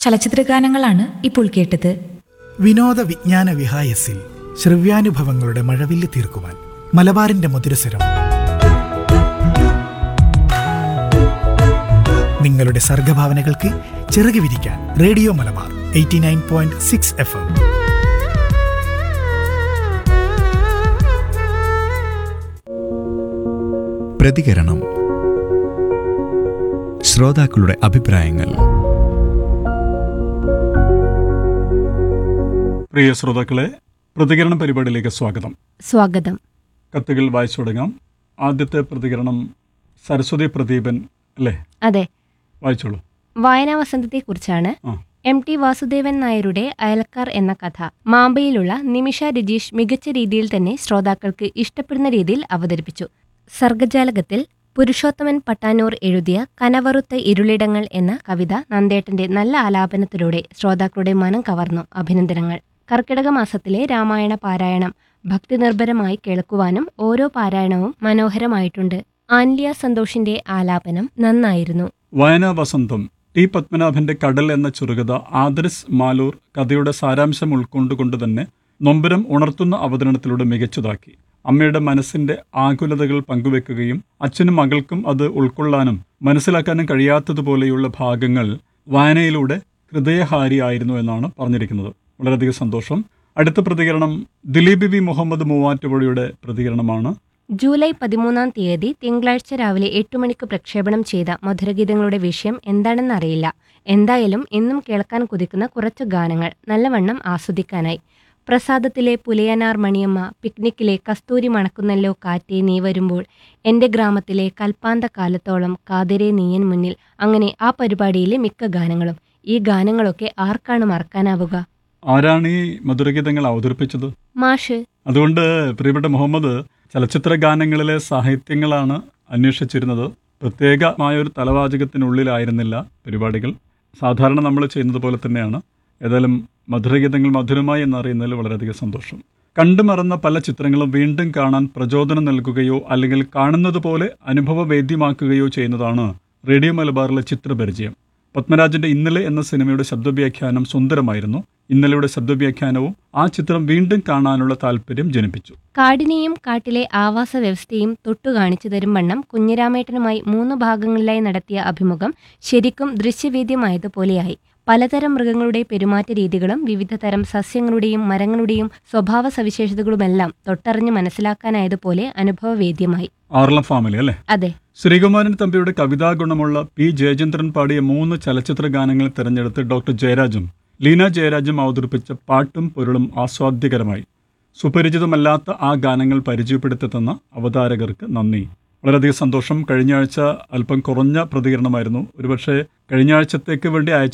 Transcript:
ചലച്ചിത്രഗാനങ്ങളാണ് ഇപ്പോൾ കേട്ടത് വിനോദ വിജ്ഞാന വിഹായസിൽ ശ്രവ്യാനുഭവങ്ങളുടെ മഴവില്ല് തീർക്കുവാൻ മലബാറിന്റെ മധുരസ്വരം നിങ്ങളുടെ സർഗഭാവനകൾക്ക് ചിറക് വിരിക്കാൻ radio Malabar eighty nine point six F M പ്രതികരണം ശ്രോതാക്കളുടെ അഭിപ്രായങ്ങൾ പ്രിയ ശ്രോതാക്കളെ പ്രതികരണ പരിപാടിയിലേക്ക് സ്വാഗതം സ്വാഗതം കത്തുകൾ വായിച്ചു തുടങ്ങാം ആദ്യത്തെ പ്രതികരണം സരസ്വതി പ്രദീപൻ അല്ലേ അതെ വായിച്ചോളൂ വായനാ വസന്തത്തെക്കുറിച്ചാണ് ആ. എം ടി വാസുദേവൻ നായരുടെ അയൽക്കാർ എന്ന കഥ മാമ്പയിലുള്ള നിമിഷ രജീഷ് മികച്ച രീതിയിൽ തന്നെ ശ്രോതാക്കൾക്ക് ഇഷ്ടപ്പെടുന്ന രീതിയിൽ അവതരിപ്പിച്ചു സർഗജാലകത്തിൽ പുരുഷോത്തമൻ പട്ടാനൂർ എഴുതിയ കനവറുത്ത ഇരുളിടങ്ങൾ എന്ന കവിത നന്ദേട്ടന്റെ നല്ല ആലാപനത്തിലൂടെ ശ്രോതാക്കളുടെ മനം കവർന്നു അഭിനന്ദനങ്ങൾ കർക്കിടക മാസത്തിലെ രാമായണ പാരായണം ഭക്തിനിർഭരമായി കേൾക്കുവാനും ഓരോ പാരായണവും മനോഹരമായിട്ടുണ്ട് ആൻലിയ സന്തോഷിന്റെ ആലാപനം നന്നായിരുന്നു വായനാ വസന്തം ടി പത്മനാഭന്റെ കടൽ എന്ന ചെറുകഥ ആദർസ് മാലൂർ കഥയുടെ സാരാംശം ഉൾക്കൊണ്ടുകൊണ്ട് തന്നെ നൊമ്പരം ഉണർത്തുന്ന അവതരണത്തിലൂടെ മികച്ചതാക്കി അമ്മയുടെ മനസ്സിന്റെ ആകുലതകൾ പങ്കുവെക്കുകയും അച്ഛനും മകൾക്കും അത് ഉൾക്കൊള്ളാനും മനസ്സിലാക്കാനും കഴിയാത്തതുപോലെയുള്ള ഭാഗങ്ങൾ വായനയിലൂടെ ഹൃദയഹാരിയായിരുന്നു എന്നാണ് പറഞ്ഞിരിക്കുന്നത് വളരെയധികം സന്തോഷം അടുത്ത പ്രതികരണം ദിലീപ് വി മുഹമ്മദ് മൂവാറ്റുപുഴയുടെ പ്രതികരണമാണ് ജൂലൈ പതിമൂന്നാം തീയതി തിങ്കളാഴ്ച രാവിലെ എട്ട് മണിക്ക് പ്രക്ഷേപണം ചെയ്ത മധുരഗീതങ്ങളുടെ വിഷയം എന്താണെന്നറിയില്ല എന്തായാലും എന്നും കേൾക്കാൻ കുതിക്കുന്ന കുറച്ചു ഗാനങ്ങൾ നല്ലവണ്ണം ആസ്വദിക്കാനായി പ്രസാദത്തിലെ പുലയനാർ മണിയമ്മ പിക്നിക്കിലെ കസ്തൂരി മണക്കുന്നല്ലോ കാറ്റേ നീ വരുമ്പോൾ എൻ്റെ ഗ്രാമത്തിലെ കൽപ്പാന്ത കാലത്തോളം കാതിരെ നീയൻ മുന്നിൽ അങ്ങനെ ആ പരിപാടിയിലെ മിക്ക ഗാനങ്ങളും ഈ ഗാനങ്ങളൊക്കെ ആർക്കാണ് മറക്കാനാവുക ആരാണ് ഈ മധുരഗീതങ്ങൾ അവതരിപ്പിച്ചത് മാഷ് അതുകൊണ്ട് പ്രിയപ്പെട്ട മുഹമ്മദ് ചലച്ചിത്ര ഗാനങ്ങളിലെ സാഹിത്യങ്ങളാണ് അന്വേഷിച്ചിരുന്നത് പ്രത്യേകമായ ഒരു തലവാചകത്തിനുള്ളിലായിരുന്നില്ല പരിപാടികൾ സാധാരണ നമ്മൾ ചെയ്യുന്നത് പോലെ തന്നെയാണ് ഏതായാലും മധുരഗീതങ്ങൾ മധുരമായി എന്നറിയുന്നതിൽ വളരെയധികം സന്തോഷം കണ്ടുമറന്ന പല ചിത്രങ്ങളും വീണ്ടും കാണാൻ പ്രചോദനം നൽകുകയോ അല്ലെങ്കിൽ കാണുന്നത് പോലെ അനുഭവവേദ്യമാക്കുകയോ ചെയ്യുന്നതാണ് റേഡിയോ മലബാറിലെ ചിത്രപരിചയം പത്മരാജന്റെ ഇന്നലെ എന്ന സിനിമയുടെ ശബ്ദവ്യാഖ്യാനം സുന്ദരമായിരുന്നു ഇന്നലെയുടെ ശബ്ദവ്യാഖ്യാനവും ആ ചിത്രം വീണ്ടും കാണാനുള്ള താല്പര്യം ജനിപ്പിച്ചു കാടിനെയും കാട്ടിലെ ആവാസ വ്യവസ്ഥയും തൊട്ടു കാണിച്ചു തരും വണ്ണം കുഞ്ഞിരാമേട്ടനുമായി മൂന്ന് ഭാഗങ്ങളിലായി നടത്തിയ അഭിമുഖം ശരിക്കും ദൃശ്യവേദ്യമായതുപോലെയായി പലതരം മൃഗങ്ങളുടെ പെരുമാറ്റ രീതികളും വിവിധ തരം സസ്യങ്ങളുടെയും മരങ്ങളുടെയും സ്വഭാവ സവിശേഷതകളുമെല്ലാം തൊട്ടറിഞ്ഞ് മനസ്സിലാക്കാനായതുപോലെ അനുഭവവേദ്യമായി ആർലം ഫാമിലി അല്ലേ അതെ ശ്രീകുമാരൻ തമ്പിയുടെ കവിതാ ഗുണമുള്ള പി ജയചന്ദ്രൻ പാടിയ മൂന്ന് ചലച്ചിത്ര ഗാനങ്ങൾ തിരഞ്ഞെടുത്ത് ഡോക്ടർ ജയരാജും ലീന ജയരാജും അവതരിപ്പിച്ച പാട്ടും പൊരുളും ആസ്വാദ്യകരമായി സുപരിചിതമല്ലാത്ത ആ ഗാനങ്ങൾ പരിചയപ്പെടുത്തി തന്ന അവതാരകർക്ക് നന്ദി വളരെയധികം സന്തോഷം കഴിഞ്ഞ ആഴ്ച അല്പം കുറഞ്ഞ പ്രതികരണമായിരുന്നു ഒരുപക്ഷെ കഴിഞ്ഞ ആഴ്ചത്തേക്ക് വേണ്ടി അയച്ച